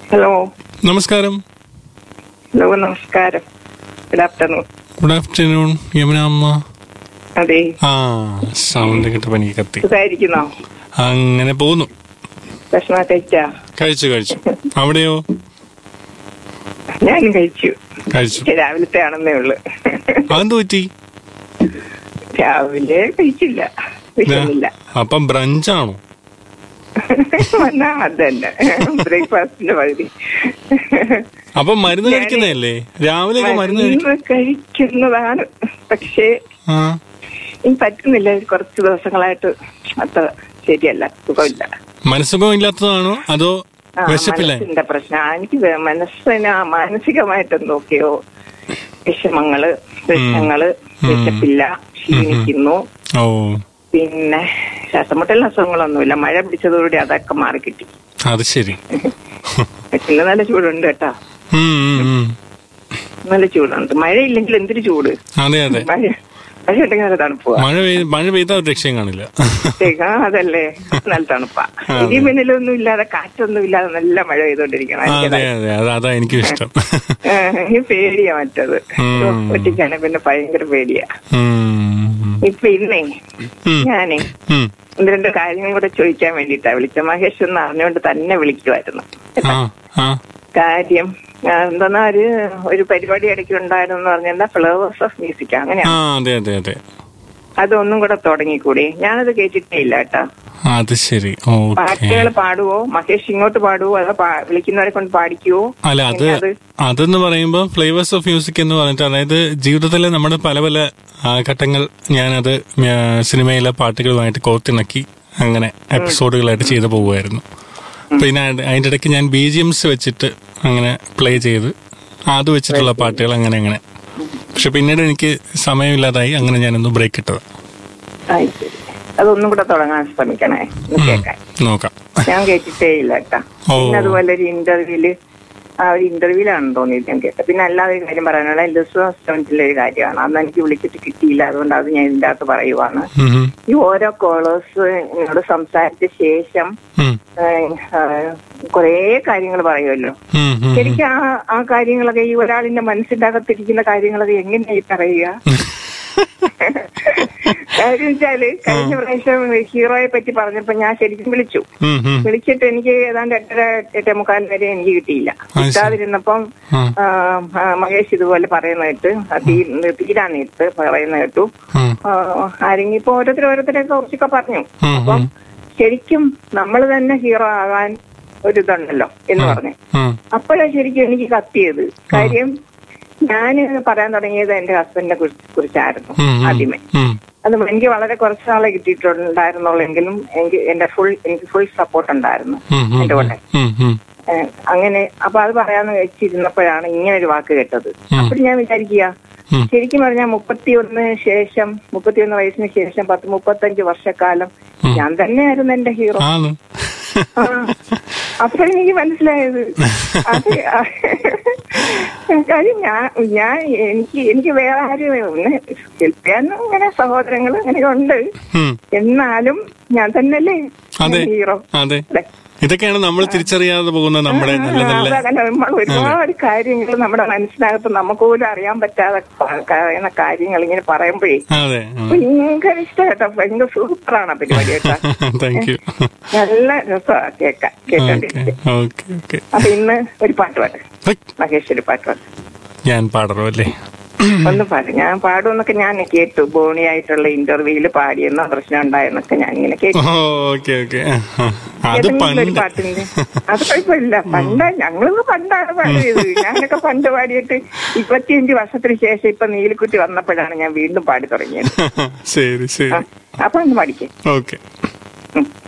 Hello നമസ്കാരം hello നമസ്കാരം good afternoon good afternoon Yamuna അമ്മ അതെ ആ സൗണ്ട് കിട്ടപ്പോ എനിക്ക് കത്തി സുഖായിരിക്കുന്നോ അങ്ങനെ പോകുന്നു ഭക്ഷണം കഴിച്ചാ കഴിച്ചു കഴിച്ചു അവിടെയോ ഞാനും കഴിച്ചു കഴിച്ചു പക്ഷെ രാവിലത്തെ ആണെന്നേ ഉള്ളു അതെന്ത് പറ്റി രാവിലെ കഴിച്ചില്ല വിഷമില്ല അപ്പം ബ്രഞ്ചാണോ വന്നാ അത് തന്നെ ബ്രേക്ക്ഫാസ്റ്റിന്റെ പകുതി അപ്പം മരുന്ന് കഴിക്കുന്നതല്ലേ രാവിലെയൊക്കെ മരുന്ന് കഴിക്കും മരുന്ന് കഴിക്കുന്നതാണ് പക്ഷേ ആ ഇനി പറ്റുന്നില്ല കുറച്ച് ദിവസങ്ങളായിട്ട് അത്ര ശരിയല്ല സുഖമില്ല മനസ്സുഖം ഇല്ലാത്തതാണോ അതോ ആ, വിശപ്പില്ലേ മനസ്സിന്റെ പ്രശ്നം ആ, എനിക്ക് വേ- മനസ്സിന് ആ മാനസികമായിട്ട് എന്തൊക്കെയോ വിഷമങ്ങള് പ്രശ്നങ്ങള് വിശപ്പില്ല ക്ഷീണിക്കുന്നു ഓ പിന്നെ ശ്വാസമുട്ടൽ അസുഖങ്ങളൊന്നുമില്ല മഴ പിടിച്ചതോടുകൂടി അതൊക്കെ മാറി കിട്ടി അത് ശരി ഇന്ന് നല്ല ചൂടുണ്ട് കേട്ടോ ഉം, ഉം, ഉം. നല്ല ചൂടുണ്ട് മഴയില്ലെങ്കിൽ എന്തൊരു ചൂട് അതെ അതെ മഴ മഴ ഉണ്ടെങ്കിൽ നല്ല തണുപ്പുവാ മഴ പെയ്ത് മഴ പെയ്താൽ ഒരു രക്ഷയും കാണില്ല ആ അതല്ലേ നല്ല തണുപ്പാ അതെ. ഇടി മിന്നലൊന്നും ഇല്ലാതെ കാറ്റൊന്നും ഇല്ലാതെ നല്ല മഴ പെയ്തോണ്ടിരിക്കണം അതെ അതെ അത് അതാ എനിക്കും ഇഷ്ടം ഈ പേടിയാ മറ്റത് ഉം. ഒറ്റയ്ക്കാണ് പിന്നെ ഭയങ്കര പേടിയാ ഉം. ഇപ്പൊ ഇന്നേ ഉം. ഞാനേ ഉം. ഒന്ന് രണ്ട് കാര്യങ്ങൾ കൂടെ ചോദിക്കാൻ വേണ്ടിട്ടാ വിളിച്ച മഹേഷ് എന്ന് അറിഞ്ഞുകൊണ്ട് തന്നെ വിളിക്കുമായിരുന്നു ആ ആ കാര്യം ആ, എന്താന്നാ ഒരു ഒരു പരിപാടി ഇടയ്ക്ക് ഉണ്ടായിരുന്നു എന്ന് പറഞ്ഞാൽ ഫ്ലവേഴ്സ് ഓഫ് മ്യൂസിക് അങ്ങനെയാ ആ അതെ അതെ അതെ അതൊന്നും കൂടെ തുടങ്ങിക്കൂടി ഞാനത് കേട്ടിട്ടേ ഇല്ല കേട്ടാ അത് ശരി ഓക്കെ പാട്ടുകൾ പാടുവോ മഹേഷ് ഇങ്ങോട്ട് പാടുവോ അതോ പാ- വിളിക്കുന്നവരെ കൊണ്ട് പാടിക്കുവോ അല്ല അത് എങ്ങനെ അത്? അതെന്ന് പറയുമ്പോൾ ഫ്ലേവേഴ്സ് ഓഫ് മ്യൂസിക് എന്ന് പറഞ്ഞിട്ട് അതായത് ജീവിതത്തിലെ നമ്മുടെ പല പല ആ, ഘട്ടങ്ങൾ ഞാനത് ആ, സിനിമയിലെ പാട്ടുകളുമായിട്ട് കോർത്തിണക്കി അങ്ങനെ എപ്പിസോഡുകളായിട്ട് ചെയ്തു പോകുമായിരുന്നു പിന്നെ അത് അതിന്റെ ഇടയ്ക്ക് ഞാൻ ബി ജി എംസ് വെച്ചിട്ട് അങ്ങനെ പ്ലേ ചെയ്ത് അത് വെച്ചിട്ടുള്ള പാട്ടുകൾ അങ്ങനെ അങ്ങനെ പക്ഷെ പിന്നീട് എനിക്ക് സമയമില്ലാതായി അങ്ങനെ ഞാനൊന്ന് ബ്രേക്ക് ഇട്ടത് ആയി ശരി അതൊന്നും കൂടെ തുടങ്ങാൻ ശ്രമിക്കണേ ഒന്ന് കേൾക്കാൻ നോക്കാം ഞാൻ കേട്ടിട്ടേ ഇല്ല കേട്ടാ ഓ. പിന്നെ അതുപോലെ ഒരു ഇന്റർവ്യൂല് ആ ഒരു ഇന്റർവ്യൂലാണ് തോന്നിയത് ഞാൻ കേട്ടത് പിന്നെ അല്ലാതെ ഒരു കാര്യം പറയാനുള്ള ലിസ്റ്റിലെ ഒരു കാര്യമാണ് അന്ന് എനിക്ക് വിളിച്ചിട്ട് കിട്ടിയില്ല അതുകൊണ്ട് അത് ഞാൻ ഇതിന്റെ അകത്ത് പറയുവാണ് ഉം, ഉം, ഈ ഓരോ കോളേഴ്സ് എന്നോട് സംസാരിച്ച ശേഷം ഉം, കുറേ കാര്യങ്ങൾ പറയുമല്ലോ ഉം, ഉം, ഉം. ശരിക്കും ആ ആ കാര്യങ്ങളൊക്കെ ഈ ഒരാളിന്റെ മനസ്സിന്റെ അകത്തിരിക്കുന്ന കാര്യങ്ങളൊക്കെ എങ്ങനെയായി പറയുക കാര്യം വെച്ചാല് കഴിഞ്ഞ പ്രാവശ്യം ഹീറോയെ പറ്റി പറഞ്ഞപ്പോ ഞാൻ ശരിക്കും വിളിച്ചു ഉം, ഉം. വിളിച്ചിട്ട് എനിക്ക് ഏതാണ്ട് എട്ടര എട്ടേ മുക്കാൽ വരെ എനിക്ക് കിട്ടിയില്ല ശരി. കിട്ടാതിരുന്നപ്പം ആ. ആ, ആ, മഹേഷ് ഇതുപോലെ പറയുന്ന കേട്ട് ആ, തീ- തീരാൻ നേരത്ത് പറയുന്ന കേട്ടു ഉം, ആ, ആരെങ്കിലും ഇപ്പൊ ഓരോരുത്തർ ഓരോരുത്തരൊക്കെ കുറച്ചൊക്കെ പറഞ്ഞു ഉം, അപ്പം ഉം, ശരിക്കും നമ്മൾ തന്നെ ഹീറോ ആകാൻ ഒരിതുണ്ടല്ലോ എന്ന് പറഞ്ഞു ഉം. അപ്പോഴാ ശരിക്കും എനിക്ക് കത്തിയത് കാര്യം ഞാൻ പറയാൻ തുടങ്ങിയത് എന്റെ ഹസ്ബൻഡിനെ കുറിച്ച് കുറിച്ചായിരുന്നു ഉം, ഉം, ആദ്യമേ ഉം. അത് എനിക്ക് വളരെ കുറച്ച് നാളെ കിട്ടിയിട്ടുണ്ടായിരുന്നുള്ളെങ്കിലും എനിക്ക് എന്റെ ഫുൾ എനിക്ക് ഫുൾ സപ്പോർട്ട് ഉണ്ടായിരുന്നു ഉം, ഉം, എന്റെ കൂടെ ഉം, ഉം. ഏഹ് അങ്ങനെ അപ്പൊ അത് പറയാന്ന് വെച്ചിരുന്നപ്പോഴാണ് ഇങ്ങനെ ഒരു വാക്ക് കേട്ടത് അപ്പോൾ ഞാൻ വിചാരിക്കുക ഉം. ശരിക്കും പറഞ്ഞാൽ മുപ്പത്തിയൊന്ന് ശേഷം മുപ്പത്തിയൊന്ന് വയസ്സിന് ശേഷം പത്ത് മുപ്പത്തഞ്ച് വർഷക്കാലം ഞാൻ തന്നെയായിരുന്നു എന്റെ ഹീറോ ആണ് ആ അപ്പോഴെനിക്ക് മനസ്സിലായത് അത് കാര്യം ഞാൻ ഞാൻ എനിക്ക് എനിക്ക് വേറെ ആരും ഒന്ന് ഹെൽപ്പ് ചെയ്യാൻ അങ്ങനെ സഹോദരങ്ങൾ അങ്ങനെ ഉണ്ട് ഉം. എന്നാലും ഞാൻ തന്നെയല്ലേ അതെ ഹീറോ അതെ ഇതൊക്കെയാണ് നമ്മൾ തിരിച്ചറിയാതെ പോകുന്ന നമ്മുടെ നല്ല നല്ല അതങ്ങനെ നമ്മൾ ഒരുപാട് കാര്യങ്ങൾ നമ്മുടെ മനസ്സിനകത്ത് നമുക്ക് പോലും അറിയാൻ പറ്റാതെ പ- പറയുന്ന കാര്യങ്ങൾ ഇങ്ങനെ പറയുമ്പോഴേ അതെ ഭയങ്കര ഇഷ്ടമായിട്ടോ ഭയങ്കര സൂപ്പറാണ് ആ പരിപാടി കേട്ടോ താങ്ക് യു നല്ല രസമാണ് കേൾക്കാൻ ഓക്കെ കേട്ടോണ്ടിരിക്കും ഓക്കെ ഓക്കെ അപ്പൊ ഇന്ന് ഒരു പാട്ട് പാട് മഹേഷ് ഒരു പാട്ട് പാട് ഞാൻ പാടറോ അല്ലേ ഒന്ന് പാട് ഞാൻ പാടുമെന്നൊക്കെ ഞാൻ കേട്ടു ബോണി ആയിട്ടുള്ള ഇന്റർവ്യൂവില് പാടിയെന്നോ പ്രശ്നം ഉണ്ടായെന്നൊക്കെ ഞാൻ ഇങ്ങനെ കേട്ടു ഓക്കെ ഓക്കെ അത് ഏതെങ്കിലും ഒരു പണ്ട് പാട്ടിന്റെ അത് കുഴപ്പമില്ല പണ്ട് ഞങ്ങളൊന്ന് പണ്ടാണ് പാടിയത് ഞാനൊക്കെ പണ്ട് പാടിയിട്ട് ഇരുപത്തിയഞ്ച് വർഷത്തിന് ശേഷം ഇപ്പൊ നീലിക്കുട്ടി വന്നപ്പോഴാണ് ഞാൻ വീണ്ടും പാടി തുടങ്ങിയത് ശരി ശരി അപ്പൊ ഒന്ന് പാടിക്കേ ഓക്കെ ഉം.